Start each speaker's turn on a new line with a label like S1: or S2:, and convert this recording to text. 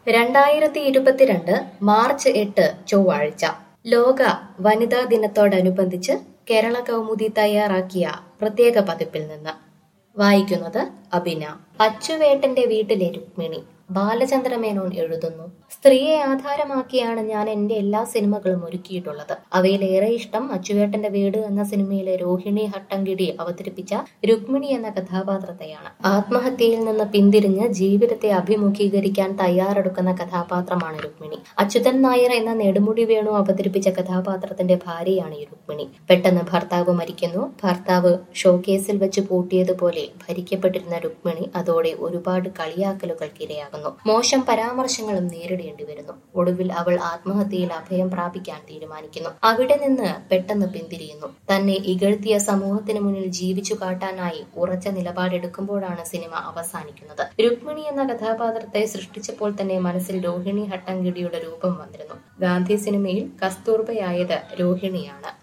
S1: രണ്ടായിരത്തി ഇരുപത്തിരണ്ട് മാർച്ച് എട്ട് ചൊവ്വാഴ്ച ലോക വനിതാ ദിനത്തോടനുബന്ധിച്ച് കേരള കൗമുദി തയ്യാറാക്കിയ പ്രത്യേക പതിപ്പിൽ നിന്ന് വായിക്കുന്നത് അബിന അച്ചുവേട്ടന്റെ വീട്ടിലെ രുക്മിണി ബാലചന്ദ്ര മേനോൻ എഴുതുന്നു സ്ത്രീയെ ആധാരമാക്കിയാണ് ഞാൻ എന്റെ എല്ലാ സിനിമകളും ഒരുക്കിയിട്ടുള്ളത് അവയിലേറെ ഇഷ്ടം അച്ചുവേട്ടന്റെ വീട് എന്ന സിനിമയിലെ രോഹിണി ഹട്ടങ്കിടി അവതരിപ്പിച്ച രുക്മിണി എന്ന കഥാപാത്രത്തെയാണ് ആത്മഹത്യയിൽ നിന്ന് പിന്തിരിഞ്ഞ് ജീവിതത്തെ അഭിമുഖീകരിക്കാൻ തയ്യാറെടുക്കുന്ന കഥാപാത്രമാണ് രുക്മിണി അച്യുതൻ നായർ എന്ന നെടുമുടി വേണു അവതരിപ്പിച്ച കഥാപാത്രത്തിന്റെ ഭാര്യയാണ് ഈ രുക്മിണി പെട്ടെന്ന് ഭർത്താവ് മരിക്കുന്നു ഭർത്താവ് ഷോക്കേസിൽ വെച്ച് പൂട്ടിയതുപോലെ ഭരിക്കപ്പെട്ടിരുന്ന രുക്മിണി അതോടെ ഒരുപാട് കളിയാക്കലുകൾക്കിരയാകുന്നു മോശം പരാമർശങ്ങളും നേരിടേണ്ടി വരുന്നു ഒടുവിൽ അവൾ ആത്മഹത്യയിൽ അഭയം പ്രാപിക്കാൻ തീരുമാനിക്കുന്നു അവിടെ നിന്ന് പെട്ടെന്ന് പിന്തിരിയുന്നു തന്നെ ഇകഴ്ത്തിയ സമൂഹത്തിന് മുന്നിൽ ജീവിച്ചു കാട്ടാനായി ഉറച്ച നിലപാടെടുക്കുമ്പോഴാണ് സിനിമ അവസാനിക്കുന്നത് രുക്മിണി എന്ന കഥാപാത്രത്തെ സൃഷ്ടിച്ചപ്പോൾ തന്നെ മനസ്സിൽ രോഹിണി ഹട്ടങ്കിടിയുടെ രൂപം വന്നിരുന്നു ഗാന്ധി സിനിമയിൽ കസ്തൂർബയായത് രോഹിണിയാണ്